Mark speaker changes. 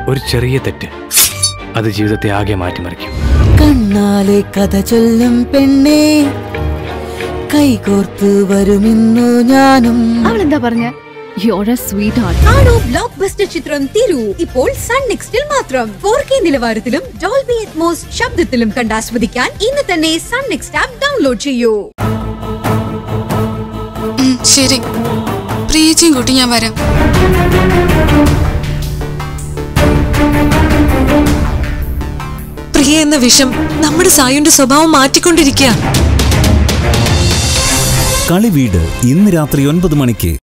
Speaker 1: ഒരു ചെറിയ തെറ്റ് അത് ജീവിതത്തെ ആകെ മാറ്റിമറിക്കും
Speaker 2: കണ്ണാലെ കഥ ചൊല്ലും പെണ്ണേ കൈകോർത്ത് വരുമിന്നു ഞാനും
Speaker 3: അവളെന്താ പറഞ്ഞ യോർ എ സ്വീറ്റ് ഹാർട്ട്
Speaker 4: ആണോ ബ്ലോക്ക് ബസ്റ്റർ ചിത്രം തിരു ഇപ്പോൾ സൺ നെക്സ്റ്റിൽ മാത്രം ഫോർ കെ നിലവാരത്തിലും ഡോൾബി അറ്റ്മോസ് ശബ്ദത്തിലും കണ്ടാസ്വദിക്കാൻ ഇന്ന് തന്നെ സൺ നെക്സ്റ്റ് ആപ്പ് ഡൗൺലോഡ് ചെയ്യൂ
Speaker 5: ഉം, ശരി പ്രിയച്ചിയും കൂട്ടി ഞാൻ വരാം
Speaker 6: പ്രിയ എന്ന വിഷം നമ്മുടെ സായുന്റെ സ്വഭാവം മാറ്റിക്കൊണ്ടിരിക്കുക
Speaker 7: കളിവീട് ഇന്ന് രാത്രി ഒൻപത് മണിക്ക്